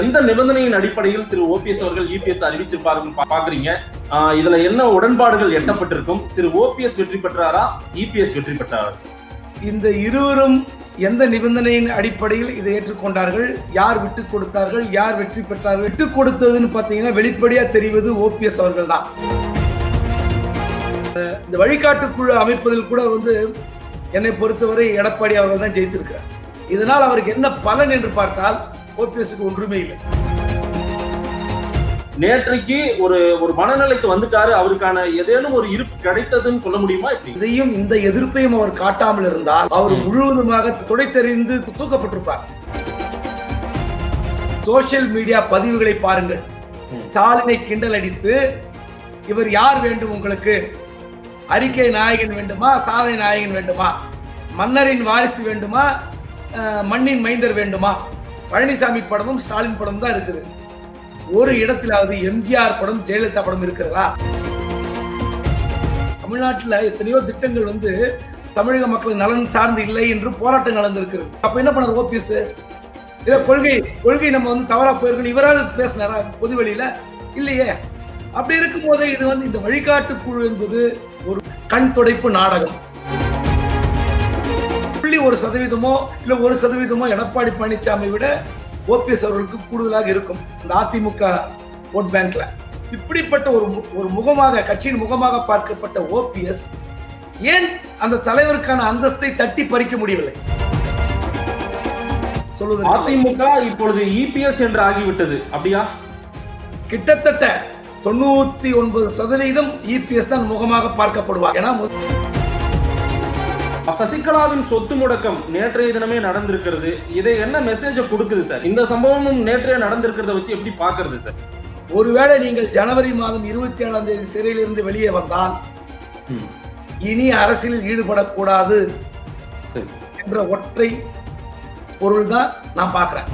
எந்த நிபந்தனையின் அடிப்படையில் திரு ஓபிஎஸ் அவர்கள் இபிஎஸ் அறிவிச்சிருப்பாருன்னு பா- பாக்குறீங்க ஆஹ் இதுல என்ன உடன்பாடுகள் எட்டப்பட்டிருக்கும் திரு ஓபிஎஸ் வெற்றி பெற்றாரா இபிஎஸ் வெற்றி பெற்றாரா சார் இந்த இருவரும் எந்த நிபந்தனையின் அடிப்படையில் இதை ஏற்றுக்கொண்டார்கள் யார் விட்டு கொடுத்தார்கள் யார் வெற்றி பெற்றார்கள் விட்டு கொடுத்ததுன்னு பார்த்தீங்கன்னா வெளிப்படையா தெரிவது ஓபிஎஸ் அவர்கள் தான் இந்த வழிகாட்டு குழு அமைப்பதில் கூட வந்து என்னை பொறுத்தவரை எடப்பாடி அவர்கள் தான் ஜெயித்திருக்கிறார் இதனால் அவருக்கு என்ன பலன் என்று பார்த்தால் ஓபிஎஸ்க்கு ஒன்றுமே இல்லை நேற்றைக்கு ஒரு ஒரு மனநிலைக்கு வந்துட்டாரு அவருக்கான ஏதேனும் ஒரு இருப்பு கிடைத்ததுன்னு சொல்ல முடியுமா இப்படி இதையும் இந்த எதிர்ப்பையும் அவர் காட்டாமல் இருந்தால் அவர் ம். முழுவதுமாக துடைத்தெறிந்து தூக்கப்பட்டிருப்பார் சோசியல் மீடியா பதிவுகளை பாருங்கள் ம். ஸ்டாலினை கிண்டல் அடித்து இவர் யார் வேண்டும் உங்களுக்கு அறிக்கை நாயகன் வேண்டுமா சாதனை நாயகன் வேண்டுமா மன்னரின் வாரிசு வேண்டுமா அஹ், மண்ணின் மைந்தர் வேண்டுமா பழனிசாமி படமும் ஸ்டாலின் படமும் தான் இருக்குது ஒரு இடத்திலாவது எம்ஜிஆர் படம் ஜெயலலிதா படம் இருக்கிறதா தமிழ்நாட்டில் எத்தனையோ திட்டங்கள் வந்து தமிழக மக்கள் நலன் சார்ந்து இல்லை என்று போராட்டம் நடந்திருக்கிறது அப்ப என்ன பண்ணார் ஓபிஎஸ் இத கொள்கை கொள்கை நம்ம வந்து தவறா போயிருக்கணும் இவரால் பேசினாரா பொது வெளியில இல்லையே அப்படி இருக்கும் போதே இது வந்து இந்த வழிகாட்டு குழு என்பது ஒரு கண் துடைப்பு நாடகம் புள்ளி ஒரு சதவீதமோ இல்ல ஒரு சதவீதமோ எடப்பாடி பழனிசாமி விட ஓபிஎஸ் அவர்களுக்கு கூடுதலாக இருக்கும் இந்த அதிமுக ஓட் பேங்க்ல இப்படிப்பட்ட ஒரு மு- ஒரு முகமாக கட்சியின் முகமாக பார்க்கப்பட்ட ஓபிஎஸ் ஏன் அந்த தலைவருக்கான அந்தஸ்தை தட்டி பறிக்க முடியவில்லை சொல்லுவது அதிமுக இப்பொழுது இபிஎஸ் என்று ஆகிவிட்டது அப்படியா கிட்டத்தட்ட தொண்ணூத்தி ஒன்பது சதவீதம் இபிஎஸ் தான் முகமாக பார்க்கப்படுவார் ஏன்னா மு- சசிகலாவின் சொத்து முடக்கம் நேற்றைய தினமே நடந்திருக்கிறது இதை என்ன மெசேஜ கொடுக்குது சார் இந்த சம்பவமும் நேற்றைய நடந்திருக்கிறத வச்சு எப்படி பாக்குறது சார் ஒருவேளை நீங்கள் ஜனவரி மாதம் இருபத்தி ஏழாம் தேதி சிறையிலிருந்து வெளியே வந்தால் இனி அரசியலில் ஈடுபடக்கூடாது சரி என்ற ஒற்றை பொருள் தான் நான் பார்க்கிறேன்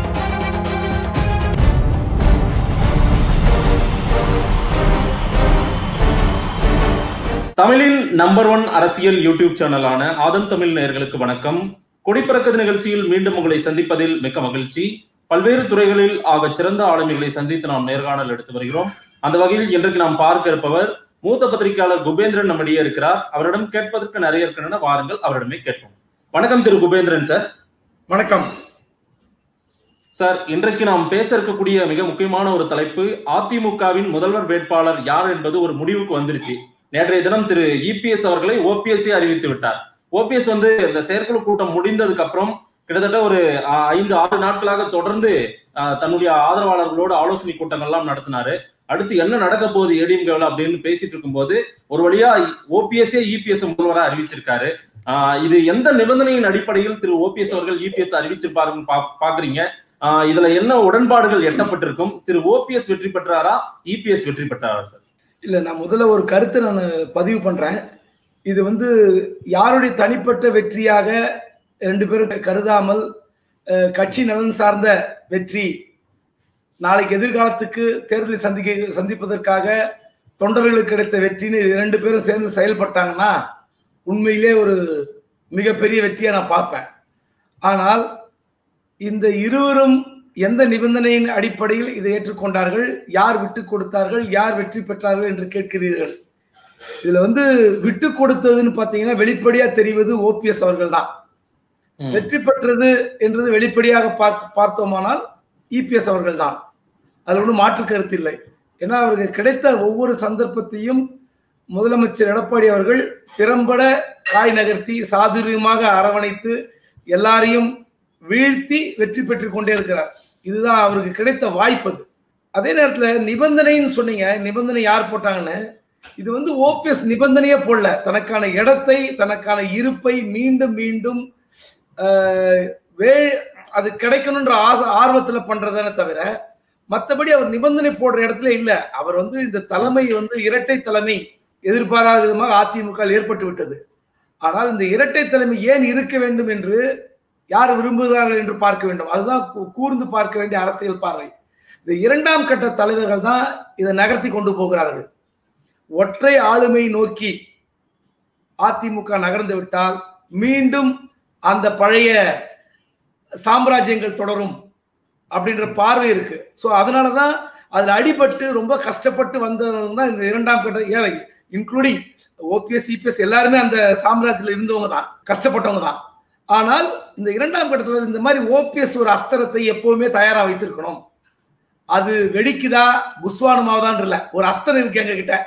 தமிழின் நம்பர் ஒன் அரசியல் யூடியூப் சேனலான ஆதம் தமிழ் நேயர்களுக்கு வணக்கம் கொடிப்பறக்கது நிகழ்ச்சியில் மீண்டும் உங்களை சந்திப்பதில் மிக்க மகிழ்ச்சி பல்வேறு துறைகளில் ஆக சிறந்த ஆளுமைகளை சந்தித்து நாம் நேர்காணல் எடுத்து வருகிறோம் அந்த வகையில் இன்றைக்கு நாம் பார்க்க இருப்பவர் மூத்த பத்திரிகையாளர் குபேந்திரன் நம்மிடையே இருக்கிறார் அவரிடம் கேட்பதற்கு நிறைய இருக்கின்றன வாருங்கள் அவரிடமே கேட்போம் வணக்கம் திரு குபேந்திரன் சார் வணக்கம் சார் இன்றைக்கு நாம் பேச இருக்கக்கூடிய மிக முக்கியமான ஒரு தலைப்பு அதிமுகவின் முதல்வர் வேட்பாளர் யார் என்பது ஒரு முடிவுக்கு வந்துருச்சு நேற்றைய தினம் திரு இபிஎஸ் அவர்களை ஓபிஎஸ்ஏ அறிவித்து விட்டார் ஓபிஎஸ் வந்து இந்த செயற்குழு கூட்டம் முடிந்ததுக்கு அப்புறம் கிட்டத்தட்ட ஒரு ஆஹ், ஐந்து ஆறு நாட்களாக தொடர்ந்து ஆஹ், தன்னுடைய ஆதரவாளர்களோடு ஆலோசனை கூட்டங்கள்லாம் நடத்தினாரு அடுத்து என்ன நடக்க போகுது ஏடிஎம்கேவில் அப்படின்னு பேசிட்டு இருக்கும்போது ஒரு வழியா ஓபிஎஸ்ஏ இபிஎஸ் முதல்வரா அறிவிச்சிருக்காரு ஆஹ், இது எந்த நிபந்தனையின் அடிப்படையில் திரு ஓபிஎஸ் அவர்கள் இபிஎஸ் அறிவிச்சிருப்பாருன்னு பா- பாக்குறீங்க ஆஹ் இதுல என்ன உடன்பாடுகள் எட்டப்பட்டிருக்கும் திரு ஓபிஎஸ் வெற்றி பெற்றாரா இபிஎஸ் வெற்றி பெற்றாரா சார் இல்ல நான் முதல்ல ஒரு கருத்தை நான் பதிவு பண்றேன் இது வந்து யாருடைய தனிப்பட்ட வெற்றியாக ரெண்டு பேரும் கருதாமல் அஹ், கட்சி நலன் சார்ந்த வெற்றி நாளைக்கு எதிர்காலத்துக்கு தேர்தலை சந்திக்க சந்திப்பதற்காக தொண்டர்களுக்கு கிடைத்த வெற்றின்னு இரண்டு பேரும் சேர்ந்து செயல்பட்டாங்கன்னா உண்மையிலே ஒரு மிகப்பெரிய வெற்றியை நான் பார்ப்பேன் ஆனால் இந்த இருவரும் எந்த நிபந்தனையின் அடிப்படையில் இதை ஏற்றுக்கொண்டார்கள் யார் விட்டு கொடுத்தார்கள் யார் வெற்றி பெற்றார்கள் என்று கேட்கிறீர்கள் இதுல வந்து விட்டு கொடுத்ததுன்னு பாத்தீங்கன்னா வெளிப்படையா தெரிவது ஓபிஎஸ் அவர்கள் தான் ம். வெற்றி பெற்றது என்றது வெளிப்படையாக பார்த்து பார்த்தோமானால் இபிஎஸ் அவர்கள் தான் அதில் ஒன்றும் மாற்று கருத்து இல்லை ஏன்னா அவருக்கு கிடைத்த ஒவ்வொரு சந்தர்ப்பத்தையும் முதலமைச்சர் எடப்பாடி அவர்கள் திறம்பட காய் நகர்த்தி சாதுரியமாக அரவணைத்து எல்லாரையும் வீழ்த்தி வெற்றி பெற்று கொண்டே இருக்கிறார் இதுதான் அவருக்கு கிடைத்த வாய்ப்பு அது அதே நேரத்தில் நிபந்தனைன்னு சொன்னீங்க நிபந்தனை யார் போட்டாங்கன்னு இது வந்து ஓபிஎஸ் நிபந்தனையே போடல தனக்கான இடத்தை தனக்கான இருப்பை மீண்டும் மீண்டும் ஆஹ், வே அது கிடைக்கணுன்ற ஆசை ஆர்வத்துல பண்றதானே தவிர மற்றபடி அவர் நிபந்தனை போடுற இடத்துல இல்ல அவர் வந்து இந்த தலைமை வந்து இரட்டை தலைமை எதிர்பாராத விதமாக அதிமுக ஏற்பட்டு விட்டது ஆனால் இந்த இரட்டை தலைமை ஏன் இருக்க வேண்டும் என்று யார் விரும்புகிறார்கள் என்று பார்க்க வேண்டும் அதுதான் கூ- கூர்ந்து பார்க்க வேண்டிய அரசியல் பார்வை இந்த இரண்டாம் கட்ட தலைவர்கள் தான் இதை நகர்த்தி கொண்டு போகிறார்கள் ஒற்றை ஆளுமை நோக்கி அதிமுக நகர்ந்து விட்டால் மீண்டும் அந்த பழைய சாம்ராஜ்யங்கள் தொடரும் அப்படின்ற பார்வை இருக்கு ஸோ அதனாலதான் அதுல அடிபட்டு ரொம்ப கஷ்டப்பட்டு வந்தவங்க தான் இந்த இரண்டாம் கட்ட ஏழை இன்க்ளூடிங் ஓபிஎஸ் சிபிஎஸ் எல்லாருமே அந்த சாம்ராஜ்யத்தில் இருந்தவங்க தான் கஷ்டப்பட்டவங்க தான் ஆனால் இந்த இரண்டாம் கட்டத்தில் இந்த மாதிரி ஓபிஎஸ் ஒரு அஸ்திரத்தை எப்பவுமே தயாரா வைத்திருக்கணும் அது வெடிக்குதா புஸ்வானமாவதான் இல்ல ஒரு அஸ்திரம் இருக்கு எங்க கிட்ட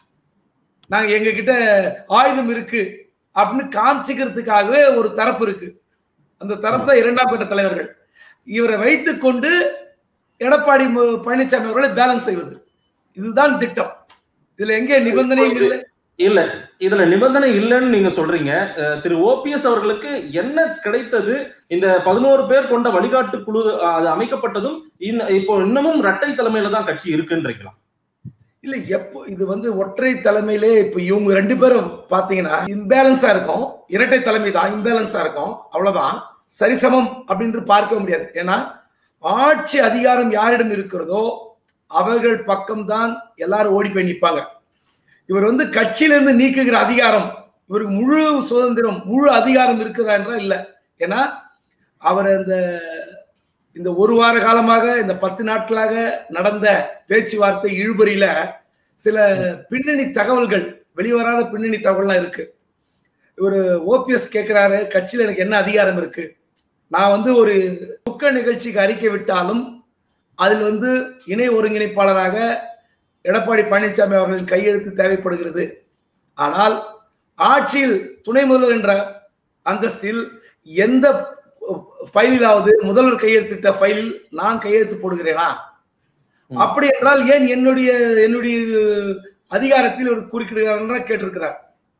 நாங்க எங்க கிட்ட ஆயுதம் இருக்கு அப்படின்னு காமிச்சிக்கிறதுக்காகவே ஒரு தரப்பு இருக்கு அந்த தரப்பு தான் இரண்டாம் கட்ட தலைவர்கள் இவரை வைத்துக்கொண்டு எடப்பாடி மு- பழனிசாமி அவர்களை பேலன்ஸ் செய்வது இதுதான் திட்டம் இதுல எங்கே நிபந்தனையும் இல்லை இல்ல இதுல நிபந்தனை இல்லைன்னு நீங்க சொல்றீங்க அஹ், திரு ஓபிஎஸ் அவர்களுக்கு என்ன கிடைத்தது இந்த பதினோரு பேர் கொண்ட வழிகாட்டு குழு அஹ், அது அமைக்கப்பட்டதும் இன்ன- இப்போ இன்னமும் இரட்டை தலைமையில தான் கட்சி இருக்குன்றீங்களா இல்ல எப்போ இது வந்து ஒற்றை தலைமையிலே இப்ப இவங்க ரெண்டு பேரும் பாத்தீங்கன்னா இம்பேலன்ஸா இருக்கும் இரட்டை தலைமை தான் இம்பேலன்ஸா இருக்கும் அவ்வளவுதான் சரிசமம் அப்படின்னு பார்க்க முடியாது ஏன்னா ஆட்சி அதிகாரம் யாரிடம் இருக்கிறதோ அவர்கள் பக்கம்தான் எல்லாரும் ஓடி போய் நிற்பாங்க இவர் வந்து கட்சியிலிருந்து நீக்குகிற அதிகாரம் இவருக்கு முழு சுதந்திரம் முழு அதிகாரம் இருக்குதா என்றால் இல்ல ஏன்னா அவர் அந்த இந்த ஒரு வார காலமாக இந்த பத்து நாட்களாக நடந்த பேச்சுவார்த்தை இழுபறியில சில பின்னணி தகவல்கள் வெளிவராத பின்னணி தகவல்லாம் இருக்கு இவர் ஓபிஎஸ் கேட்கிறாரு கட்சியில் எனக்கு என்ன அதிகாரம் இருக்கு நான் வந்து ஒரு துக்க நிகழ்ச்சிக்கு அறிக்கை விட்டாலும் அதில் வந்து இணை ஒருங்கிணைப்பாளராக எடப்பாடி பழனிசாமி அவர்களின் கையெழுத்து தேவைப்படுகிறது ஆனால் ஆட்சியில் துணை முதல்வர் என்ற அந்தஸ்தில் எந்த ஃபைலிலாவது முதல்வர் கையெழுத்திட்ட ஃபைலில் நான் கையெழுத்து போடுகிறேனா ம். அப்படி என்றால் ஏன் என்னுடைய என்னுடைய அதிகாரத்தில் ஒரு குறுக்கிடுகிறார் கேட்டிருக்கிறார்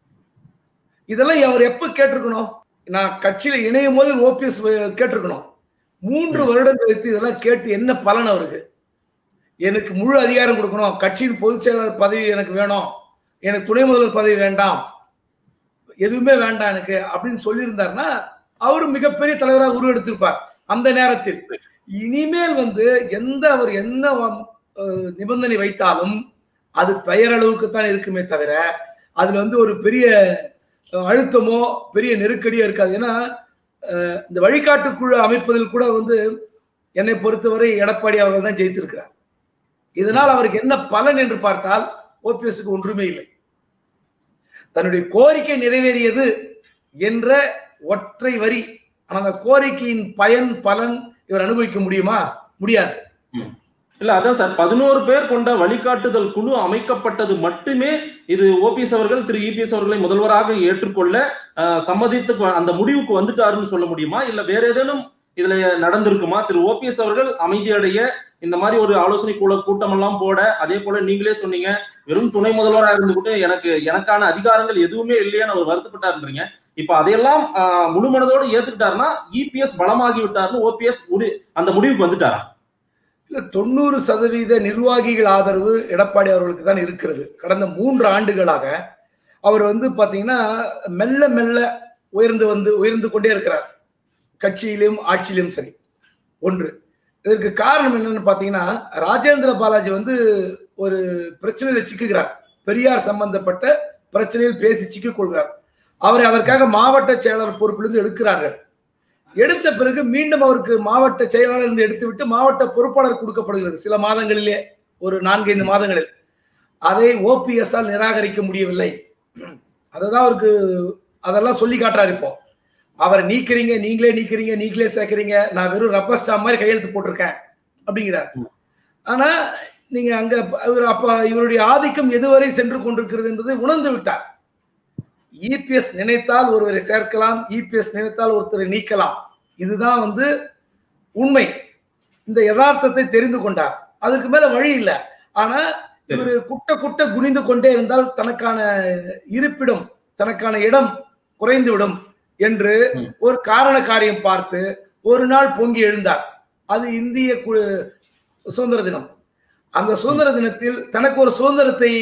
இதெல்லாம் அவர் எப்ப கேட்டிருக்கணும் நான் கட்சியில இணையும் போது ஓபிஎஸ் கேட்டிருக்கணும் மூன்று வருடம் கழித்து இதெல்லாம் கேட்டு என்ன பலன் அவருக்கு எனக்கு முழு அதிகாரம் கொடுக்கணும் கட்சியின் பொதுச் செயலாளர் பதவி எனக்கு வேணும் எனக்கு துணை முதல்வர் பதவி வேண்டாம் எதுவுமே வேண்டாம் எனக்கு அப்படின்னு சொல்லியிருந்தாருன்னா அவரு மிகப்பெரிய தலைவராக உருவெடுத்திருப்பார் அந்த நேரத்தில் இனிமேல் வந்து எந்த அவர் என்ன வ- அஹ் நிபந்தனை வைத்தாலும் அது பெயரளவுக்கு தான் இருக்குமே தவிர அதுல வந்து ஒரு பெரிய அஹ், அழுத்தமோ பெரிய நெருக்கடியோ இருக்காது ஏன்னா அஹ், இந்த வழிகாட்டு குழு அமைப்பதில் கூட வந்து என்னை பொறுத்தவரை எடப்பாடி அவர்கள் தான் ஜெயித்திருக்கிறார் இதனால் அவருக்கு என்ன பலன் என்று பார்த்தால் ஓபிஎஸ்க்கு ஒன்றுமே இல்லை தன்னுடைய கோரிக்கை நிறைவேறியது என்ற ஒற்றை வரி ஆனா அந்த கோரிக்கையின் பயன் பலன் இவர் அனுபவிக்க முடியுமா முடியாது இல்ல அதான் சார் பதினோரு பேர் கொண்ட வழிகாட்டுதல் குழு அமைக்கப்பட்டது மட்டுமே இது ஓபிஎஸ் அவர்கள் திரு இபிஎஸ் அவர்களை முதல்வராக ஏற்றுக்கொள்ள அஹ், சம்மதித்து கொ- அந்த முடிவுக்கு வந்துட்டாருன்னு சொல்ல முடியுமா இல்ல வேற ஏதேனும் இதுல நடந்திருக்குமா திரு ஓபிஎஸ் அவர்கள் அமைதியடைய இந்த மாதிரி ஒரு ஆலோசனை குழு கூட்டம் எல்லாம் போட அதே போல நீங்களே சொன்னீங்க வெறும் துணை முதல்வராக இருந்துகிட்டு எனக்கு எனக்கான அதிகாரங்கள் எதுவுமே இல்லையான்னு அவர் வருத்தப்பட்டாருன்றீங்க இப்ப அதையெல்லாம் அஹ், முழு மனதோடு ஏத்துக்கிட்டாருன்னா இபிஎஸ் பலமாகி விட்டாருன்னு ஓபிஎஸ் அந்த முடிவுக்கு வந்துட்டாரா இல்ல தொண்ணூறு சதவீத நிர்வாகிகள் ஆதரவு எடப்பாடி அவர்களுக்கு தான் இருக்கிறது கடந்த மூன்று ஆண்டுகளாக அவர் வந்து பாத்தீங்கன்னா மெல்ல மெல்ல உயர்ந்து வந்து உயர்ந்து கொண்டே இருக்கிறார் கட்சியிலும் ஆட்சியிலும் சரி ஒன்று இதற்கு காரணம் என்னன்னு பாத்தீங்கன்னா ராஜேந்திர பாலாஜி வந்து ஒரு பிரச்சனையில சிக்குகிறார் பெரியார் சம்பந்தப்பட்ட பிரச்சனையில் பேசி சிக்கிக் கொள்கிறார் அவரை அதற்காக மாவட்ட செயலாளர் பொறுப்பிலிருந்து எடுக்கிறார்கள் எடுத்த பிறகு மீண்டும் அவருக்கு மாவட்ட செயலாளர் இருந்து எடுத்து விட்டு மாவட்ட பொறுப்பாளர் கொடுக்கப்படுகிறது சில மாதங்களிலே ஒரு நான்கைந்து மாதங்களில் அதை ஓபிஎஸ் ஆல் நிராகரிக்க முடியவில்லை அததான் அவருக்கு அதெல்லாம் சொல்லி காட்டுறாரு இப்போ அவரை நீக்கிறீங்க நீங்களே நீக்கிறீங்க நீங்களே சேர்க்கறீங்க நான் வெறும் ரப்பர் ஸ்டாம்ப் மாதிரி கையெழுத்து போட்டிருக்கேன் அப்படிங்கிறார் ஆனா நீங்க அங்க இவர் அப்ப இவருடைய ஆதிக்கம் எதுவரை சென்று கொண்டிருக்கிறது என்பதை உணர்ந்து விட்டார் இபிஎஸ் நினைத்தால் ஒருவரை சேர்க்கலாம் இபிஎஸ் நினைத்தால் ஒருத்தரை நீக்கலாம் இதுதான் வந்து உண்மை இந்த யதார்த்தத்தை தெரிந்து கொண்டார் அதுக்கு மேல வழி இல்லை ஆனா சரி. இவர் குட்ட குட்ட குனிந்து கொண்டே இருந்தால் தனக்கான இருப்பிடம் தனக்கான இடம் குறைந்துவிடும் என்று ம். ஒரு காரண காரியம் பார்த்து ஒரு நாள் பொங்கி எழுந்தார் அது இந்திய கு- சுதந்திர தினம் அந்த சுதந்திர தினத்தில் தனக்கு ஒரு சுதந்திரத்தை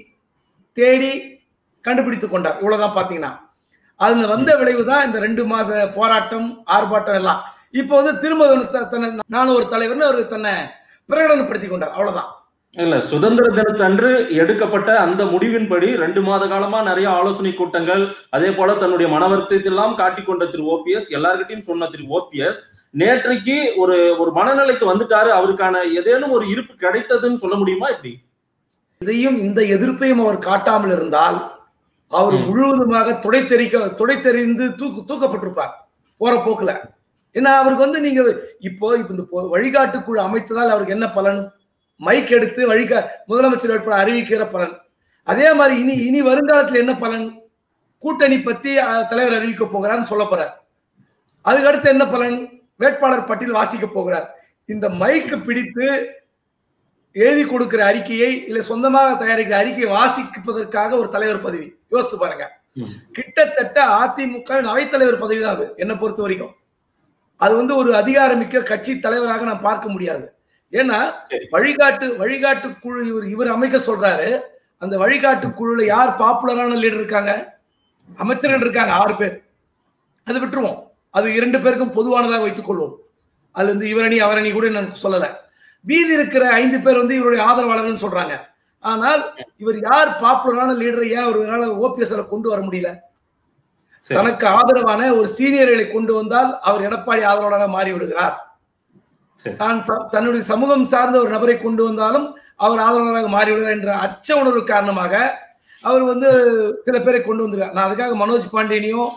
தேடி கண்டுபிடித்துக் கொண்டார் இவ்வளவுதான் பாத்தீங்கன்னா அதுல வந்த விளைவு தான் இந்த ரெண்டு மாச போராட்டம் ஆர்ப்பாட்டம் எல்லாம் இப்போ வந்து திரும்ப வந்து த- தன்னை நான் ஒரு தலைவர்னு அவர் தன்னை பிரகடனப்படுத்திக் கொண்டார் அவ்வளவுதான் இல்ல சுதந்திர தினத்தன்று எடுக்கப்பட்ட அந்த முடிவின்படி ரெண்டு மாத காலமா நிறைய ஆலோசனை கூட்டங்கள் அதே போல தன்னுடைய மன வருத்தத்தை எல்லாம் காட்டிக்கொண்ட திரு ஓபிஎஸ் எல்லார்கிட்டையும் சொன்ன திரு ஓபிஎஸ் நேற்றைக்கு ஒரு ஒரு மனநிலைக்கு வந்துட்டாரு அவருக்கான ஏதேனும் ஒரு இருப்பு கிடைத்ததுன்னு சொல்ல முடியுமா இப்படி இதையும் இந்த எதிர்ப்பையும் அவர் காட்டாமல் இருந்தால் அவர் ம். முழுவதுமாக துடைத்தெறிக்க துடைத்தெறிந்து தூக்கு தூக்கப்பட்டிருப்பார் போற போக்குல ஏன்னா அவருக்கு வந்து நீங்க இப்போ இப்ப இந்த பொ- வழிகாட்டுக்குழு அமைத்ததால் அவருக்கு என்ன பலன் மைக் எடுத்து வழிகா முதலமைச்சர் வேட்பாளர் அறிவிக்கிற பலன் அதே மாதிரி இனி இனி வருங்காலத்துல என்ன பலன் கூட்டணி பத்தி அஹ், தலைவர் அறிவிக்க போகிறார்னு சொல்ல போறார் அதுக்கு அடுத்து என்ன பலன் வேட்பாளர் பட்டியல் வாசிக்க போகிறார் இந்த மைக்கு பிடித்து எழுதி கொடுக்கிற அறிக்கையை இல்ல சொந்தமாக தயாரிக்கிற அறிக்கையை வாசிப்பதற்காக ஒரு தலைவர் பதவி யோசித்து பாருங்க ம். கிட்டத்தட்ட அதிமுகவின் அவைத்தலைவர் பதவி தான் அது என்னை பொறுத்த வரைக்கும் அது வந்து ஒரு அதிகாரமிக்க கட்சி தலைவராக நான் பார்க்க முடியாது ஏன்னா சரி. வழிகாட்டு வழிகாட்டு குழு இவர் இவர் அமைக்க சொல்றாரு அந்த வழிகாட்டு குழுல யார் பாப்புலரான லீடர் இருக்காங்க அமைச்சர்கள் இருக்காங்க ஆறு பேர் அது விட்டுருவோம் அது இரண்டு பேருக்கும் பொதுவானதாக வைத்துக் கொள்வோம் அது வந்து இவரணி அவரணி கூட நான் சொல்லல மீதி இருக்கிற ஐந்து பேர் வந்து இவருடைய ஆதரவாளர்கள் சொல்றாங்க ஆனால் இவர் யார் பாப்புலரான லீடரை ஏன் அவரால் ஓபிஎஸ் கொண்டு வர முடியல சரி. தனக்கு ஆதரவான ஒரு சீனியர்களை கொண்டு வந்தால் அவர் எடப்பாடி ஆதரவாளராக மாறி விடுகிறார் சரி. தான் ச- தன்னுடைய சமூகம் சார்ந்த ஒரு நபரை கொண்டு வந்தாலும் அவர் ஆதரவாளராக மாறிவிடுவார் என்ற அச்ச உணர்வு காரணமாக அவர் வந்து சில பேரை கொண்டு வந்துருக்கார் நான் அதுக்காக மனோஜ் பாண்டியனையும்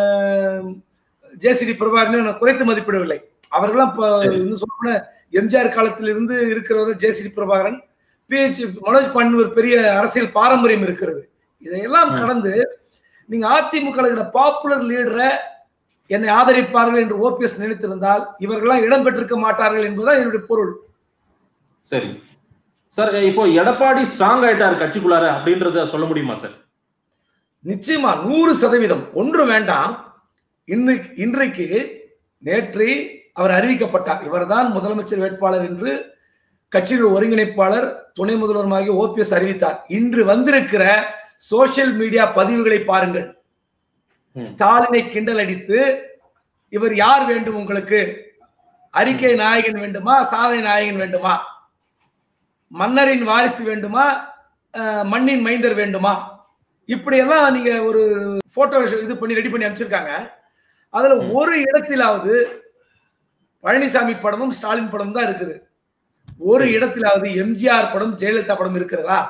ஜேசிடி பிரபாகரனையும் நான் குறைத்து மதிப்பிடவில்லை அவர்களாம் இப்போ சரி. இன்னும் சொல்ல எம்ஜிஆர் காலத்திலிருந்து இருக்கிறவர் ஜேசிடி பிரபாகரன் பிஹெச் மனோஜ் பாண்டியன் ஒரு பெரிய அரசியல் பாரம்பரியம் இருக்கிறது இதையெல்லாம் ம். கடந்து நீங்க அதிமுக இருக்கிற பாப்புலர் லீடரை என்னை ஆதரிப்பார்கள் என்று ஓபிஎஸ் நினைத்திருந்தால் இவர்கள்லாம் இடம் பெற்றிருக்க மாட்டார்கள் என்பதுதான் என்னுடைய பொருள் சரி சார் இப்போ எடப்பாடி ஸ்ட்ராங் ஆயிட்டாரு கட்சிக்குள்ளார அப்படின்றத சொல்ல முடியுமா சார் நிச்சயமா நூறு சதவீதம் ஒன்று வேண்டாம் இன்னைக்கு இன்றைக்கு நேற்று அவர் அறிவிக்கப்பட்டார் இவர்தான் முதலமைச்சர் வேட்பாளர் என்று கட்சியின் ஒருங்கிணைப்பாளர் துணை முதல்வருமாகிய ஓபிஎஸ் அறிவித்தார் இன்று வந்திருக்கிற சோசியல் மீடியா பதிவுகளை பாருங்கள் ம். ஸ்டாலினை கிண்டல் அடித்து இவர் யார் வேண்டும் உங்களுக்கு அறிக்கை நாயகன் வேண்டுமா சாதனை நாயகன் வேண்டுமா மன்னரின் வாரிசு வேண்டுமா அஹ், மண்ணின் மைந்தர் வேண்டுமா இப்படியெல்லாம் நீங்க ஒரு போட்டோ இது பண்ணி ரெடி பண்ணி அமைச்சிருக்காங்க அதுல ம். ஒரு இடத்திலாவது பழனிசாமி படமும் ஸ்டாலின் படமும் தான் இருக்குது ஒரு சரி. இடத்திலாவது எம்ஜிஆர் படம் ஜெயலலிதா படம் இருக்கிறதா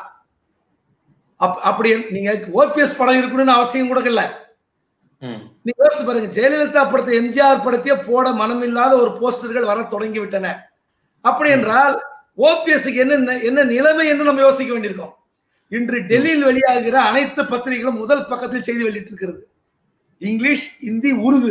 அப்- அப்படி நீங்க ஓபிஎஸ் படம் இருக்கணும்னு அவசியம் கூட இல்ல ம். நீங்க யோசிச்சு பாருங்க ஜெயலலிதா படத்தை எம்ஜிஆர் படத்தையே போட மனமில்லாத ஒரு போஸ்டர்கள் வர தொடங்கி விட்டன அப்படி என்றால் ஓபிஎஸ்க்கு என்ன என்ன நிலைமை என்று நம்ம யோசிக்க வேண்டியிருக்கோம் இன்று டெல்லியில் வெளியாகிற அனைத்து பத்திரிகைகளும் முதல் பக்கத்தில் செய்தி வெளியிட்டிருக்கிறது இங்கிலீஷ் இந்தி உருது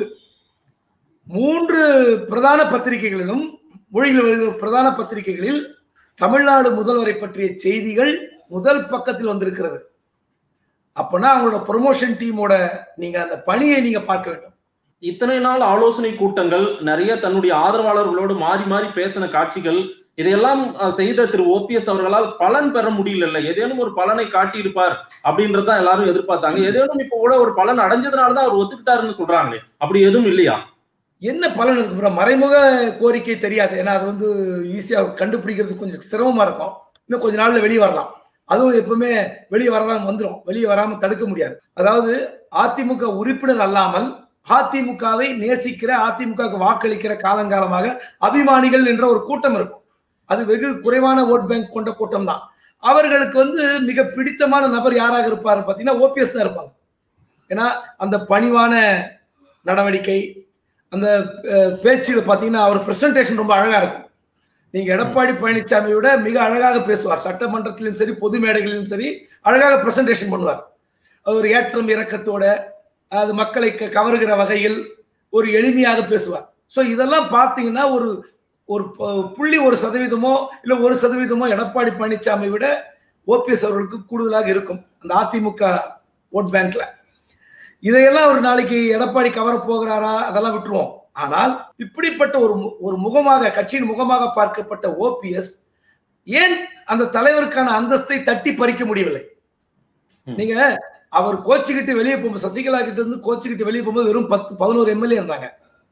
மூன்று பிரதான பத்திரிகைகளிலும் மொழியில் வருகிற பிரதான பத்திரிகைகளில் தமிழ்நாடு முதல்வரை பற்றிய செய்திகள் முதல் பக்கத்தில் வந்திருக்கிறது அப்பனா அவங்களோட ப்ரொமோஷன் டீமோட நீங்க அந்த பணியை நீங்க பார்க்க வேண்டும் இத்தனை நாள் ஆலோசனை கூட்டங்கள் நிறைய தன்னுடைய ஆதரவாளர்களோடு மாறி மாறி பேசின காட்சிகள் இதையெல்லாம் அஹ், செய்த திரு ஓபிஎஸ் அவர்களால் பலன் பெற முடியல ஏதேனும் ஒரு பலனை காட்டியிருப்பார் அப்படின்றதான் எல்லாரும் எதிர்பார்த்தாங்க ஏதேனும் இப்ப கூட ஒரு பலன் அடைஞ்சதுனாலதான் அவர் ஒத்துக்கிட்டாருன்னு சொல்றாங்களே அப்படி எதுவும் இல்லையா என்ன பலன் இருக்கு bro? மறைமுக கோரிக்கை தெரியாது ஏன்னா அது வந்து ஈஸியா கண்டுபிடிக்கிறது கொஞ்சம் சிரமமா இருக்கும் இன்னும் கொஞ்ச நாள்ல வெளியே வரலாம் அதுவும் எப்பவுமே வெளியே வரதான் வந்துடும் வெளியே வராம தடுக்க முடியாது அதாவது அதிமுக உறுப்பினர் அல்லாமல் அதிமுகவை நேசிக்கிற அதிமுகவுக்கு வாக்களிக்கிற காலங்காலமாக அபிமானிகள் என்ற ஒரு கூட்டம் இருக்கும் அது வெகு குறைவான ஓட் பேங்க் கொண்ட கூட்டம் தான் அவர்களுக்கு வந்து மிக பிடித்தமான நபர் யாராக இருப்பார் பார்த்தீங்கன்னா ஓபிஎஸ் தான் இருப்பாங்க ஏன்னா அந்த பணிவான நடவடிக்கை அந்த அஹ், பேச்சுல பார்த்தீங்கன்னா அவர் பிரசன்டேஷன் ரொம்ப அழகா இருக்கும் நீங்க எடப்பாடி பழனிசாமி விட மிக அழகாக பேசுவார் சட்டமன்றத்திலும் சரி பொது மேடைகளிலும் சரி அழகாக பிரசன்டேஷன் பண்ணுவார் அவர் ஏற்றம் இறக்கத்தோட அது மக்களை க- கவருகிற வகையில் ஒரு எளிமையாக பேசுவார் ஸோ இதெல்லாம் பார்த்தீங்கன்னா ஒரு ஒரு ப- புள்ளி ஒரு சதவீதமோ இல்லை ஒரு சதவீதமோ எடப்பாடி பழனிசாமி விட ஓபிஎஸ் அவர்களுக்கு கூடுதலாக இருக்கும் அந்த அதிமுக ஓட் பேங்க்ல இதையெல்லாம் ஒரு நாளைக்கு எடப்பாடி கவர போகிறாரா அதெல்லாம் விட்டுருவோம் ஆனால் இப்படிப்பட்ட ஒரு மு- ஒரு முகமாக கட்சியின் முகமாக பார்க்கப்பட்ட ஓபிஎஸ் ஏன் அந்த தலைவருக்கான அந்தஸ்தை தட்டி பறிக்க முடியவில்லை ம். நீங்க அவர் கோச்சுக்கிட்டு வெளியே போகும்போது சசிகலா கிட்ட இருந்து கோச்சுக்கிட்டு வெளியே போகும்போது வெறும் பத்து பதினோரு எம்எல்ஏ இருந்தாங்க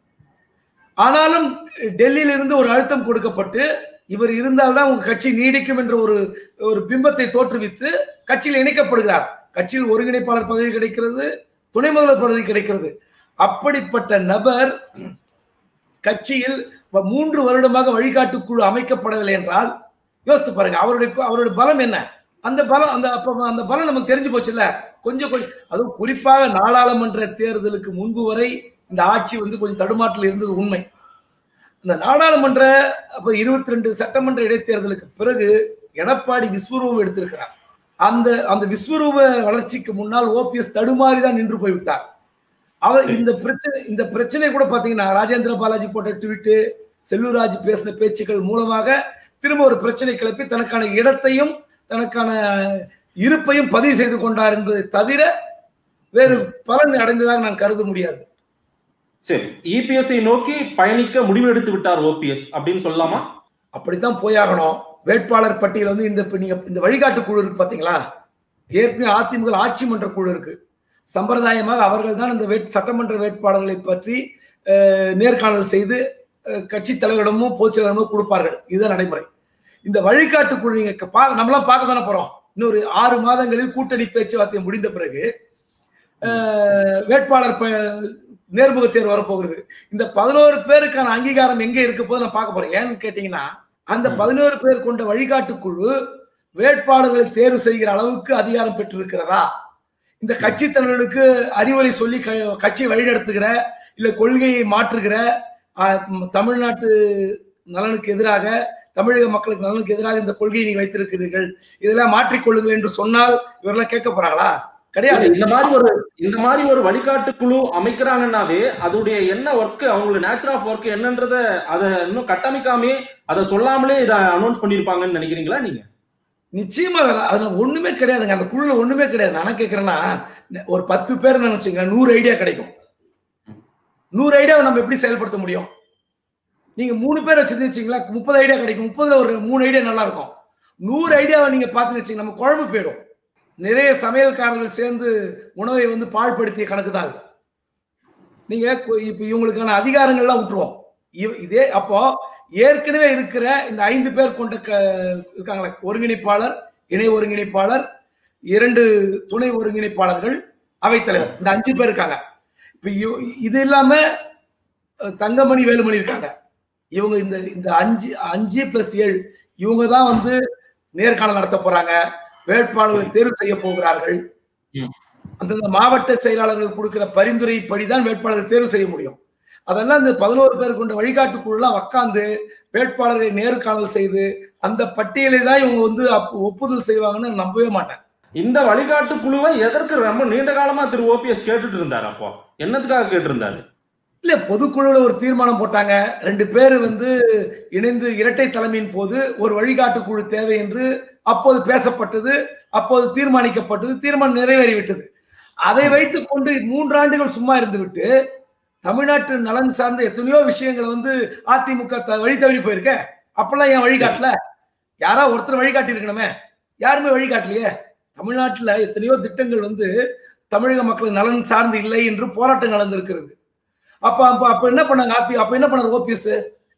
ஆனாலும் டெல்லியில இருந்து ஒரு அழுத்தம் கொடுக்கப்பட்டு இவர் இருந்தால்தான் உங்க கட்சி நீடிக்கும் என்ற ஒரு ஒரு பிம்பத்தை தோற்றுவித்து கட்சியில் இணைக்கப்படுகிறார் கட்சியில் ஒருங்கிணைப்பாளர் பதவி கிடைக்கிறது துணை முதல்வர் பதவி கிடைக்கிறது அப்படிப்பட்ட நபர் கட்சியில் வ- மூன்று வருடமாக வழிகாட்டு குழு அமைக்கப்படவில்லை என்றால் யோசித்து பாருங்க அவருடைய அவருடைய பலம் என்ன அந்த பலம் அந்த அப்ப அந்த பலம் நமக்கு தெரிஞ்சு போச்சுல்ல கொஞ்சம் கொஞ்சம் அதுவும் குறிப்பாக நாடாளுமன்ற தேர்தலுக்கு முன்பு வரை இந்த ஆட்சி வந்து கொஞ்சம் தடுமாற்றல் இருந்தது உண்மை இந்த நாடாளுமன்ற அப்ப இருபத்தி ரெண்டு சட்டமன்ற இடைத்தேர்தலுக்கு பிறகு எடப்பாடி விஸ்வரூபம் எடுத்திருக்கிறார் அந்த அந்த விஸ்வரூப வளர்ச்சிக்கு முன்னால் ஓபிஎஸ் தடுமாறி தான் நின்று போய்விட்டார் அவர் இந்த பிரச்சனை இந்த பிரச்சனை கூட பாத்தீங்கன்னா ராஜேந்திர பாலாஜி போட்ட ட்வீட்டு செல்லூராஜ் பேசின பேச்சுக்கள் மூலமாக திரும்ப ஒரு பிரச்சனை கிளப்பி தனக்கான இடத்தையும் தனக்கான இருப்பையும் பதிவு செய்து கொண்டார் என்பதை தவிர வேறு பலன் அடைந்ததாக நான் கருத முடியாது சரி இபிஎஸ்ஐ நோக்கி பயணிக்க முடிவு எடுத்து விட்டார் ஓபிஎஸ் அப்படின்னு சொல்லலாமா அப்படித்தான் போயாகணும் வேட்பாளர் பட்டியல் வந்து இந்த இப்ப நீங்க இந்த வழிகாட்டு குழு இருக்கு பாத்தீங்களா ஏற்கனவே அதிமுக ஆட்சி மன்ற குழு இருக்கு சம்பிரதாயமாக அவர்கள் தான் இந்த வேட் சட்டமன்ற வேட்பாளர்களை பற்றி அஹ், நேர்காணல் செய்து அஹ், கட்சி தலைவரிடமும் பொதுச் செயலரிடமும் கொடுப்பார்கள் இதுதான் நடைமுறை இந்த வழிகாட்டு குழு நீங்க க- பா- நம்மளாம் பார்க்க தானே போறோம் இன்னொரு ஆறு மாதங்களில் கூட்டணி பேச்சுவார்த்தை முடிந்த பிறகு அஹ், வேட்பாளர் ப- நேர்முக தேர்வு வரப்போகிறது இந்த பதினோரு பேருக்கான அங்கீகாரம் எங்க இருக்க போது நான் பார்க்க போறேன் ஏன்னு கேட்டீங்கன்னா அந்த ம். பதினோரு பேர் கொண்ட வழிகாட்டு குழு வேட்பாளர்களை தேர்வு செய்கிற அளவுக்கு அதிகாரம் பெற்றிருக்கிறதா இந்த கட்சி தலைவர்களுக்கு அறிவுரை சொல்லி க- கட்சியை வழிநடத்துகிற இல்ல கொள்கையை மாற்றுகிற ஆஹ், ம், தமிழ்நாட்டு நலனுக்கு எதிராக தமிழக மக்களுக்கு நலனுக்கு எதிராக இந்த கொள்கையை நீங்க வைத்திருக்கிறீர்கள் இதெல்லாம் மாற்றிக்கொள்ளுங்கள் என்று சொன்னால் இவரெல்லாம் கேட்க போறாங்களா கிடையாது இந்த மாதிரி ஒரு இந்த மாதிரி ஒரு வழிகாட்டு குழு அமைக்கிறாங்கன்னாவே அதோடைய என்ன ஒர்க் அவங்களோட நேச்சர் ஆஃப் ஒர்க் என்னன்றத அதை இன்னும் கட்டமைக்காமே அதை சொல்லாமலே இதை அனௌன்ஸ் பண்ணிருப்பாங்கன்னு நினைக்கிறீங்களா நீங்க நிச்சயமா வேற அதுல ஒண்ணுமே கிடையாதுங்க அந்த குழுல ஒண்ணுமே கிடையாது நான் என்ன கேட்கறேன்னா ஒரு பத்து பேர் நினைச்சுங்க நூறு ஐடியா கிடைக்கும் நூறு ஐடியாவை நம்ம எப்படி செயல்படுத்த முடியும் நீங்க மூணு பேர் வச்சிருந்து வச்சீங்களா முப்பது ஐடியா கிடைக்கும் முப்பதுல ஒரு மூணு ஐடியா நல்லா இருக்கும் நூறு ஐடியாவை நீங்க பார்த்து வச்சீங்க நம்ம குழம்பு போயிடும் நிறைய சமையல்காரர்கள் சேர்ந்து உணவை வந்து பாழ்படுத்திய கணக்கு தான் அது நீங்க கு- இப்ப இவங்களுக்கான அதிகாரங்கள்லாம் விட்டுருவோம் இவ- இதே அப்போ ஏற்கனவே இருக்கிற இந்த ஐந்து பேர் கொண்ட க இருக்காங்களே ஒருங்கிணைப்பாளர் இணை ஒருங்கிணைப்பாளர் இரண்டு துணை ஒருங்கிணைப்பாளர்கள் அவைத்தலைவர் இந்த அஞ்சு பேர் இருக்காங்க இப்ப இவ- இது இல்லாம அஹ், தங்கமணி வேலுமணி இருக்காங்க இவங்க இந்த இந்த அஞ்சு அஞ்சு பிளஸ் ஏழு இவங்க தான் வந்து நேர்காணல் நடத்த போறாங்க வேட்பாளர்களை தேர்வு செய்ய போகிறார்கள் ம். அந்தந்த மாவட்ட செயலாளர்கள் கொடுக்கிற பரிந்துரைப்படி தான் வேட்பாளர்கள் தேர்வு செய்ய முடியும் அதெல்லாம் இந்த பதினோரு பேர் கொண்ட வழிகாட்டு குழுலாம் உட்காந்து வேட்பாளர்களை நேர்காணல் செய்து அந்த பட்டியலை தான் இவங்க வந்து அப்ப ஒப்புதல் செய்வாங்கன்னு நான் நம்பவே மாட்டேன் இந்த வழிகாட்டு குழுவை எதற்கு ரொம்ப நீண்ட காலமா திரு ஓபிஎஸ் கேட்டுட்டு இருந்தாரு அப்போ என்னத்துக்காக கேட்டிருந்தாரு இல்ல பொதுக்குழுல ஒரு தீர்மானம் போட்டாங்க ரெண்டு பேர் வந்து இணைந்து இரட்டை தலைமையின் போது ஒரு வழிகாட்டு குழு தேவை என்று அப்போது பேசப்பட்டது அப்போது தீர்மானிக்கப்பட்டது தீர்மானம் நிறைவேறிவிட்டது அதை வைத்துக் கொண்டு மூன்றாண்டுகள் சும்மா இருந்து விட்டு தமிழ்நாட்டு நலன் சார்ந்த எத்தனையோ விஷயங்களை வந்து அதிமுக த- வழி தவறி போயிருக்க அப்பெல்லாம் ஏன் வழிகாட்டல யாரா ஒருத்தர் வழிகாட்டி இருக்கணுமே யாருமே வழிகாட்டலையே தமிழ்நாட்டுல எத்தனையோ திட்டங்கள் வந்து தமிழக மக்கள் நலன் சார்ந்து இல்லை என்று போராட்டம் நடந்திருக்கிறது அப்ப அப்ப அப்ப என்ன பண்ணாங்க ஆத்தி அப்ப என்ன பண்ணாரு ஓபிஎஸ்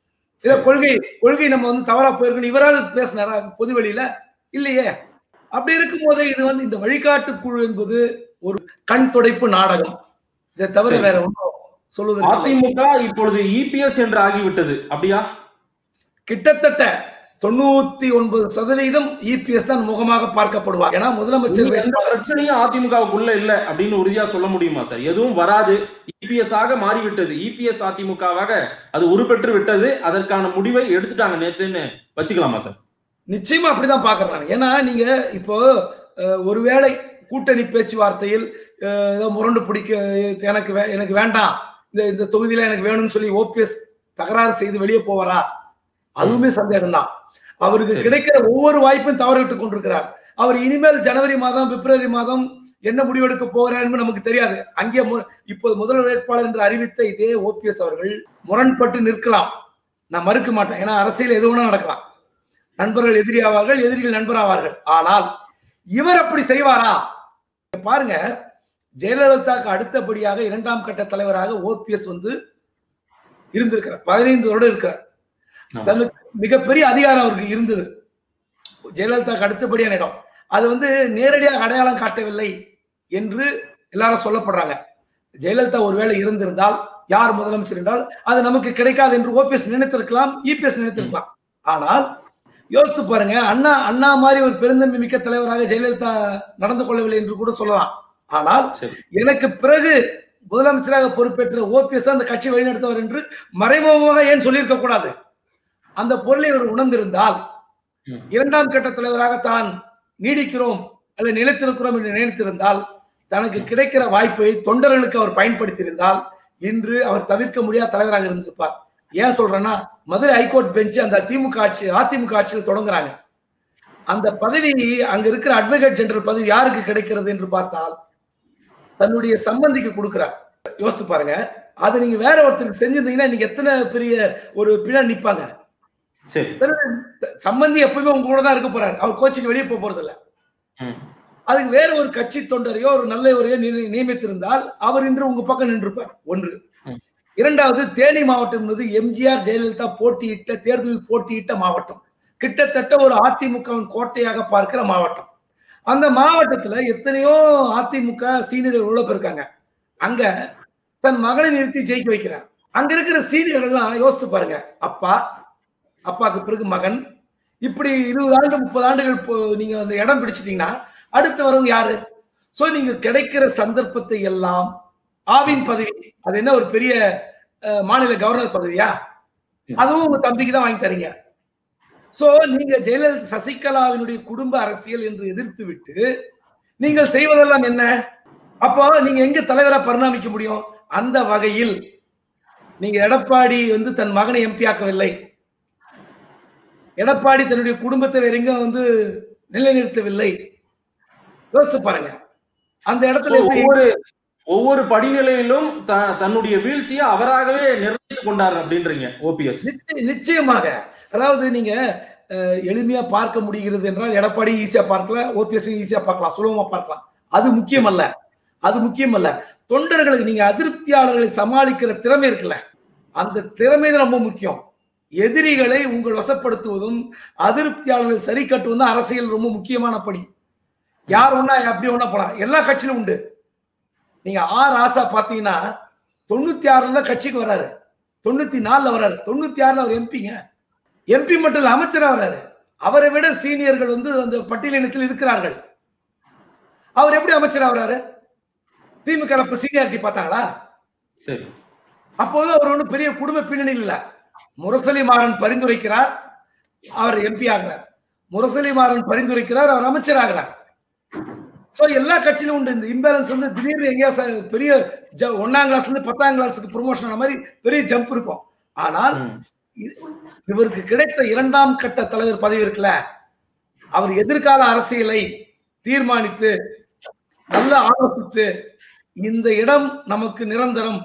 இத கொள்கை கொள்கை நம்ம வந்து தவறா போயிருக்கணும் இவரால் பேசினாரா பொது வெளியில இல்லையே அப்படி இருக்கும் போதே இது வந்து இந்த வழிகாட்டு குழு என்பது ஒரு கண் துடைப்பு நாடகம் இதை தவிர சரி. வேற ஒன்றும் சொல்லுவதற்கு இல்லை. அதிமுக இப்பொழுது இபிஎஸ் என்று ஆகிவிட்டது அப்படியா கிட்டத்தட்ட தொண்ணூத்தி ஒன்பது சதவீதம் இபிஎஸ் தான் முகமாக பார்க்கப்படுவார் ஏன்னா முதலமைச்சர் இனி எந்த பிரச்சனையும் அதிமுகவுக்குள்ள இல்ல அப்படின்னு உறுதியா சொல்ல முடியுமா சார் எதுவும் வராது இபிஎஸ் ஆக மாறிவிட்டது இபிஎஸ் அதிமுகவாக அது உருப்பெற்று விட்டது அதற்கான முடிவை எடுத்துட்டாங்க நேத்துன்னு வச்சுக்கலாமா சார் நிச்சயமா அப்படிதான் பாக்குறேன் நான். ஏன்னா நீங்க இப்போ அஹ், ஒருவேளை கூட்டணி பேச்சுவார்த்தையில் அஹ், ஏதோ முரண்டு பிடிக்க எனக்கு வே- எனக்கு வேண்டாம் இந்த இந்த தொகுதியில எனக்கு வேணும்னு சொல்லி ஓபிஎஸ் தகராறு செய்து வெளியே போவாரா அதுவுமே சந்தேகம் தான் அவருக்கு சரி. கிடைக்கிற ஒவ்வொரு வாய்ப்பும் தவற விட்டு கொண்டிருக்கிறார் அவர் இனிமேல் ஜனவரி மாதம் பிப்ரவரி மாதம் என்ன முடிவெடுக்க போகிறார் என்று நமக்கு தெரியாது அங்கே மு- இப்போது முதல் வேட்பாளர் என்று அறிவித்த இதே ஓபிஎஸ் அவர்கள் முரண்பட்டு நிற்கலாம் நான் மறுக்க மாட்டேன் ஏன்னா அரசியல் எது வேணா நடக்கலாம் நண்பர்கள் எதிரி ஆவார்கள் எதிரிகள் நண்பர் ஆவார்கள் ஆனால் இவர் அப்படி செய்வாரா பாருங்க ஜெயலலிதாவுக்கு அடுத்தபடியாக இரண்டாம் கட்ட தலைவராக ஓபிஎஸ் வந்து இருந்திருக்கிறார் பதினைந்து வருடம் இருக்கிறார் ஆமா. தனக்கு மிகப்பெரிய அதிகாரம் அவருக்கு இருந்தது ஜெயலலிதாவுக்கு அடுத்தபடியான இடம் அது வந்து நேரடியாக அடையாளம் காட்டவில்லை என்று எல்லாரும் சொல்லப்படுறாங்க ஜெயலலிதா ஒருவேளை இருந்திருந்தால் யார் முதலமைச்சர் என்றால் அது நமக்கு கிடைக்காது என்று ஓபிஎஸ் நினைத்திருக்கலாம் இபிஎஸ் நினைத்திருக்கலாம் ஆனால் யோசித்து பாருங்க அண்ணா அண்ணா மாதிரி ஒரு பெருந்தன்மை மிக்க தலைவராக ஜெயலலிதா நடந்து கொள்ளவில்லை என்று கூட சொல்லலாம் ஆனால் சரி எனக்கு பிறகு முதலமைச்சராக பொறுப்பேற்ற ஓபிஎஸ் அந்த கட்சி வழிநடத்தவர் என்று மறைமுகமாக ஏன் சொல்லியிருக்க கூடாது அந்த பொருளை அவர் உணர்ந்திருந்தால் ம். இரண்டாம் கட்ட தலைவராக தான் நீடிக்கிறோம் அல்லது நிலைத்திருக்கிறோம் என்று நினைத்திருந்தால் தனக்கு கிடைக்கிற வாய்ப்பை தொண்டர்களுக்கு அவர் பயன்படுத்தியிருந்தால் இன்று அவர் தவிர்க்க முடியாத தலைவராக இருந்திருப்பார் ஏன் சொல்றேன்னா மதுரை ஹைகோர்ட் பெஞ்ச் அந்த திமுக ஆட்சி அதிமுக ஆட்சியில் தொடங்குறாங்க அந்த பதவி அங்க இருக்கிற அட்வொகேட் ஜெனரல் பதவி யாருக்கு கிடைக்கிறது என்று பார்த்தால் தன்னுடைய சம்பந்திக்கு கொடுக்கிறார் யோசித்து பாருங்க அது நீங்க வேற ஒருத்தருக்கு செஞ்சிருந்தீங்கன்னா இன்னைக்கு எத்தனை பெரிய ஒரு பின்னாடி நிப்பாங்க சரி சம்பந்தி எப்பவுமே உங்க கூட தான் இருக்க போறாரு அவர் கோச்சிக்கு வெளியே போக போறது இல்ல ம். அதுக்கு வேற ஒரு கட்சி தொண்டரையோ ஒரு நல்லவரையோ நிய- நியமித்திருந்தால் அவர் இன்று உங்க பக்கம் நின்றுப்பார் ஒன்று ம். இரண்டாவது தேனி மாவட்டம் என்பது எம்ஜிஆர் ஜெயலலிதா போட்டியிட்ட தேர்தலில் போட்டியிட்ட மாவட்டம் கிட்டத்தட்ட ஒரு அதிமுகவின் கோட்டையாக பார்க்கிற மாவட்டம் அந்த மாவட்டத்துல எத்தனையோ அதிமுக சீனியர்கள் உள்ள இருக்காங்க அங்க தன் மகனை நிறுத்தி ஜெயிக்க வைக்கிறார் அங்க இருக்கிற சீனியர்கள்லாம் யோசித்து பாருங்க அப்பா அப்பாக்கு பிறகு மகன் இப்படி இருபது ஆண்டு முப்பது ஆண்டுகள் போ- நீங்க அந்த இடம் பிடிச்சிட்டீங்கன்னா அடுத்து வரவங்க யாரு சோ நீங்க கிடைக்கிற சந்தர்ப்பத்தை எல்லாம் ஆவின் பதவி அது என்ன ஒரு பெரிய அஹ், மாநில கவர்னர் பதவியா அதுவும் உங்க தம்பிக்கு தான் வாங்கி தரீங்க சோ நீங்க ஜெயலலிதா சசிகலாவினுடைய குடும்ப அரசியல் என்று எதிர்த்து விட்டு நீங்கள் செய்வதெல்லாம் என்ன அப்போ நீங்க எங்க தலைவரா பரிணாமிக்க முடியும் அந்த வகையில் நீங்க எடப்பாடி வந்து தன் மகனை எம்பி ஆக்கவில்லை எடப்பாடி தன்னுடைய குடும்பத்தை வேற எங்க வந்து நிலைநிறுத்தவில்லை யோசித்து பாருங்க அந்த So, இடத்துல எப்படி- ஒவ்வொரு ஒவ்வொரு படிநிலையிலும் த- தன்னுடைய வீழ்ச்சியை அவராகவே நிர்ணயித்துக் கொண்டார் அப்படின்றீங்க ஓபிஎஸ் நிச்சய- நிச்சயமாக அதாவது நீங்க அஹ், எளிமையா பார்க்க முடிகிறது என்றால் எடப்பாடி ஈஸியா பார்க்கலாம் ஓபிஎஸ் ஈஸியா பார்க்கலாம் சுலபமா பார்க்கலாம் அது முக்கியம் அல்ல அது முக்கியம் அல்ல தொண்டர்களுக்கு நீங்க அதிருப்தியாளர்களை சமாளிக்கிற திறமை இருக்குல்ல அந்த திறமை தான் ரொம்ப முக்கியம் எதிரிகளை உங்கள் வசப்படுத்துவதும் அதிருப்தியாளர்களை சரி கட்டுவதும் தான் அரசியல் ரொம்ப முக்கியமான பணி யார் ஒண்ணா அப்படி ஒண்ணா போலாம் எல்லா கட்சியிலும் உண்டு நீங்க ஆர் ஆசா பாத்தீங்கன்னா தொண்ணூத்தி ஆறுல தான் கட்சிக்கு வராரு தொண்ணூத்தி நாலுல வராரு தொண்ணூத்தி ஆறுல அவர் எம்பிங்க எம்பி மட்டும் இல்ல அமைச்சரா வராரு அவரை விட சீனியர்கள் வந்து அந்த பட்டியலினத்தில் இருக்கிறார்கள் அவர் எப்படி அமைச்சரா வராரு திமுக இப்ப சீனியாரிட்டி பார்த்தாங்களா சரி அப்போது அவர் ஒன்றும் பெரிய குடும்ப பின்னணி இல்ல முரசொலி மாறன் பரிந்துரைக்கிறார் அவர் எம்பி ஆகிறார் முரசொலி மாறன் பரிந்துரைக்கிறார் அவர் அமைச்சர் ஆகிறார் சோ எல்லா கட்சியிலும் உண்டு இந்த இம்பேலன்ஸ் வந்து திடீர்னு எங்கேயா ச- பெரிய ஜ- ஒண்ணாம் கிளாஸ்ல இருந்து பத்தாம் கிளாஸுக்கு ப்ரொமோஷன் ஆன மாதிரி பெரிய ஜம்ப் இருக்கும் ஆனால் ம். இது- இவருக்கு கிடைத்த இரண்டாம் கட்ட தலைவர் பதவி இருக்குல்ல அவர் எதிர்கால அரசியலை தீர்மானித்து நல்ல ஆலோசித்து இந்த இடம் நமக்கு நிரந்தரம்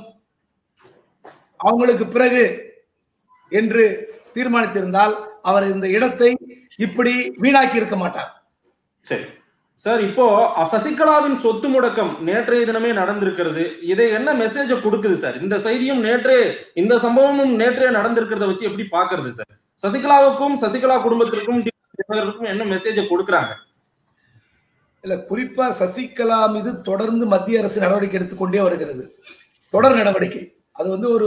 அவங்களுக்கு பிறகு என்று தீர்மானித்திருந்தால் அவர் இந்த இடத்தை இப்படி வீணாக்கி இருக்க மாட்டார் சரி சார் இப்போ அ, சசிகலாவின் சொத்து முடக்கம் நேற்றைய தினமே நடந்திருக்கிறது இதை என்ன மெசேஜ கொடுக்குது சார் இந்த செய்தியும் நேற்றே இந்த சம்பவமும் நேற்றே நடந்திருக்கிறத வச்சு எப்படி பாக்குறது சார் சசிகலாவுக்கும் சசிகலா குடும்பத்திற்கும் டி. தினகரனுக்கும் என்ன மெசேஜ கொடுக்குறாங்க இல்ல குறிப்பா சசிகலா மீது தொடர்ந்து மத்திய அரசு நடவடிக்கை எடுத்துக்கொண்டே வருகிறது தொடர் நடவடிக்கை அது வந்து ஒரு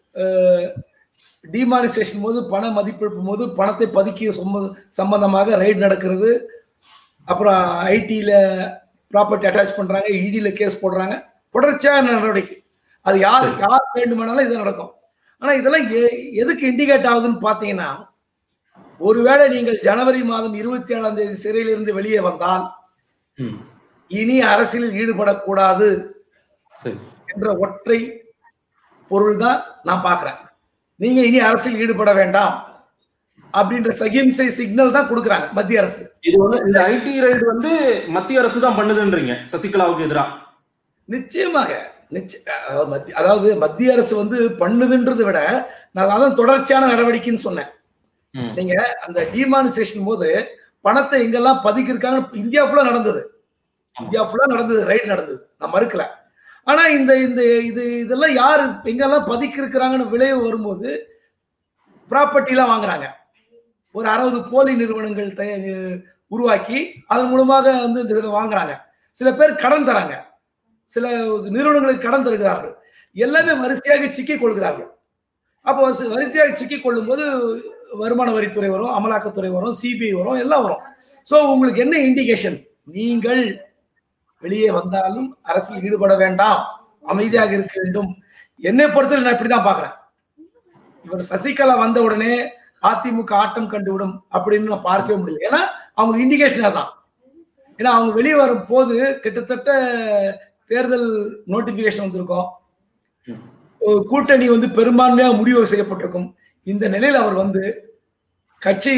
டிமானிசேஷன் போது பண மதிப்பிழப்பு போது பணத்தை பதுக்கிய சொம்ம- சம்பந்தமாக ரைட் நடக்கிறது அப்புறம் ஐடியில ப்ராப்பர்ட்டி அட்டாச் பண்றாங்க இடியில கேஸ் போடுறாங்க தொடர்ச்சியான நடவடிக்கை அது யார் யார் வேண்டுமானாலும் இது நடக்கும் ஆனா இதெல்லாம் எ- எதுக்கு இண்டிகேட் ஆகுதுன்னு பாத்தீங்கன்னா ஒருவேளை நீங்கள் ஜனவரி மாதம் இருபத்தி ஏழாம் தேதி சிறையிலிருந்து வெளியே வந்தால் ம். இனி அரசியலில் ஈடுபடக்கூடாது சரி என்ற ஒற்றை பொருள் தான் நான் பார்க்கிறேன் நீங்க இனி அரசியல் ஈடுபட வேண்டாம் அப்படின்ற சகிம்சை சிக்னல் தான் கொடுக்குறாங்க மத்திய அரசு இது வந்து இந்த ஐடி ரைடு வந்து மத்திய அரசு தான் பண்ணுதுன்றீங்க சசிகலாவுக்கு எதிரா நிச்சயமாக நிச்சய அதாவது மத்திய- அதாவது மத்திய அரசு வந்து பண்ணுதுன்றதை விட நான் அதான் தொடர்ச்சியான நடவடிக்கைன்னு சொன்னேன் ம். நீங்க அந்த டிமானிசேஷன் போது பணத்தை எங்கெல்லாம் பதுக்கி இருக்காங்கன்னு இந்தியா ஃபுல்லா நடந்தது இந்தியா ஃபுல்லா நடந்தது ரைட் நடந்தது நான் மறுக்கல ஆனா இந்த இந்த இது இதெல்லாம் யாரு எங்கெல்லாம் பதுக்கி இருக்கிறாங்கன்னு விளைவு வரும்போது ப்ராப்பர்ட்டிலாம் வாங்குறாங்க ஒரு அறுபது போலி நிறுவனங்கள் தய- உருவாக்கி அதன் மூலமாக வந்து இதுல வாங்குறாங்க சில பேர் கடன் தராங்க சில நிறுவனங்களுக்கு கடன் தருகிறார்கள் எல்லாமே வரிசையாக சிக்கிக் கொள்கிறார்கள் அப்போ வரிசை- வரிசையாக சிக்கிக் கொள்ளும் போது வருமான வரித்துறை வரும் அமலாக்கத்துறை வரும் சிபிஐ வரும் எல்லாம் வரும் ஸோ உங்களுக்கு என்ன இண்டிகேஷன் நீங்கள் வெளியே வந்தாலும் அரசியல் ஈடுபட வேண்டாம் அமைதியாக இருக்க வேண்டும் என்னை பொறுத்தவரை நான் இப்படிதான் பாக்குறேன் இவர் சசிகலா வந்த உடனே அதிமுக ஆட்டம் கண்டுவிடும் அப்படின்னு நான் பார்க்கவே முடியல ஏன்னா அவங்க இண்டிகேஷன் அதான் ஏன்னா அவங்க வெளியே வரும் போது கிட்டத்தட்ட தேர்தல் நோட்டிபிகேஷன் வந்திருக்கும் ஒரு கூட்டணி வந்து பெரும்பான்மையாக முடிவு செய்யப்பட்டிருக்கும் இந்த நிலையில் அவர் வந்து கட்சி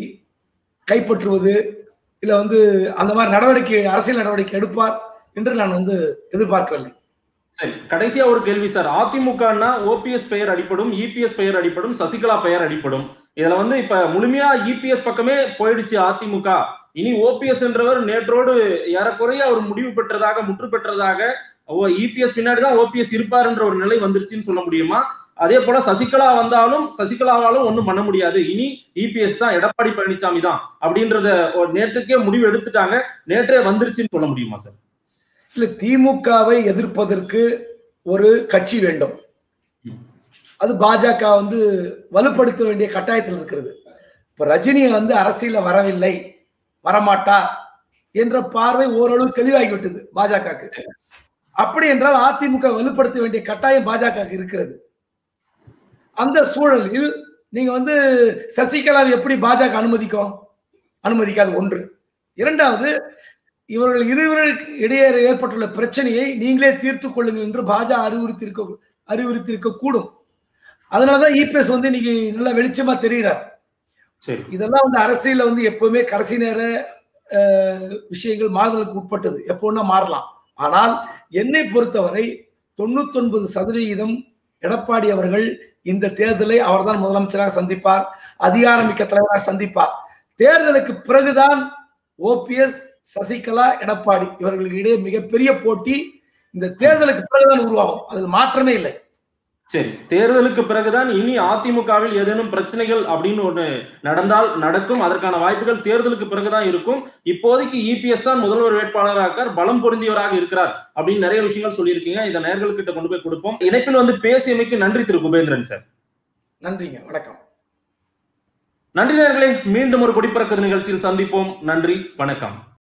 கைப்பற்றுவது இல்ல வந்து அந்த மாதிரி நடவடிக்கை அரசியல் நடவடிக்கை எடுப்பார் என்று நான் வந்து எதிர்பார்க்கவில்லை சரி கடைசியா ஒரு கேள்வி சார் அதிமுகனா ஓபிஎஸ் பெயர் அடிப்படும் இபிஎஸ் பெயர் அடிப்படும் சசிகலா பெயர் அடிப்படும் இதுல வந்து இப்ப முழுமையா இபிஎஸ் பக்கமே போயிடுச்சு அதிமுக இனி ஓபிஎஸ் என்றவர் நேற்றோடு ஏறக்குறைய அவர் முடிவு பெற்றதாக முற்று பெற்றதாக இபிஎஸ் பின்னாடி தான் ஓபிஎஸ் இருப்பாருன்ற ஒரு நிலை வந்துருச்சுன்னு சொல்ல முடியுமா அதே போல சசிகலா வந்தாலும் சசிகலாவாலும் ஒண்ணும் பண்ண முடியாது இனி இபிஎஸ் தான் எடப்பாடி பழனிசாமி தான் அப்படின்றத ஒரு நேற்றுக்கே முடிவு எடுத்துட்டாங்க நேற்றே வந்துருச்சுன்னு சொல்ல முடியுமா சார் இல்ல திமுகவை எதிர்ப்பதற்கு ஒரு கட்சி வேண்டும் ம். அது பாஜக வந்து வலுப்படுத்த வேண்டிய கட்டாயத்தில் இருக்கிறது இப்ப ரஜினி வந்து அரசியல வரவில்லை வரமாட்டா என்ற பார்வை ஓரளவு தெளிவாகிவிட்டது பாஜகவுக்கு அப்படி என்றால் அதிமுக வலுப்படுத்த வேண்டிய கட்டாயம் பாஜகவுக்கு இருக்கிறது அந்த சூழலில் நீங்க வந்து சசிகலாவை எப்படி பாஜக அனுமதிக்கும் அனுமதிக்காது ஒன்று இரண்டாவது இவர்கள் இருவருக்கு இடையே ஏற்பட்டுள்ள பிரச்சனையை நீங்களே தீர்த்து கொள்ளுங்கள் என்று பாஜக அறிவுறுத்தியிருக்க அறிவுறுத்தியிருக்க கூடும் அதனாலதான் இபிஎஸ் வந்து இன்னைக்கு நல்லா வெளிச்சமா தெரிகிறார் சரி இதெல்லாம் வந்து அரசியல்ல வந்து எப்பவுமே கடைசி நேர அஹ், விஷயங்கள் மாறுதலுக்கு உட்பட்டது எப்போன்னா மாறலாம் ஆனால் என்னை பொறுத்தவரை தொண்ணூத்தொன்பது சதவிகிதம் எடப்பாடி அவர்கள் இந்த தேர்தலை அவர்தான் முதலமைச்சராக சந்திப்பார் அதிகாரமிக்க தலைவராக சந்திப்பார் தேர்தலுக்கு பிறகுதான் ஓபிஎஸ் சசிகலா எடப்பாடி இவர்களுக்கு இடையே மிகப்பெரிய போட்டி இந்த தேர்தலுக்கு பிறகுதான் உருவாகும் அதில் மாற்றமே இல்லை சரி தேர்தலுக்கு பிறகுதான் இனி அதிமுகவில் ஏதேனும் பிரச்சனைகள் அப்படின்னு ஒண்ணு நடந்தால் நடக்கும் அதற்கான வாய்ப்புகள் தேர்தலுக்கு பிறகுதான் இருக்கும் இப்போதைக்கு இபிஎஸ் தான் முதல்வர் வேட்பாளராக இருக்கார் பலம் பொருந்தியவராக இருக்கிறார் அப்படின்னு நிறைய விஷயங்கள் சொல்லியிருக்கீங்க இதை நேர்களுக்கிட்ட கொண்டு போய் கொடுப்போம் இணைப்பில் வந்து பேசியமைக்கு நன்றி திரு குபேந்திரன் சார் நன்றிங்க வணக்கம் நன்றி நேர்களே மீண்டும் ஒரு குடிப்பறக்க நிகழ்ச்சியில் சந்திப்போம் நன்றி வணக்கம்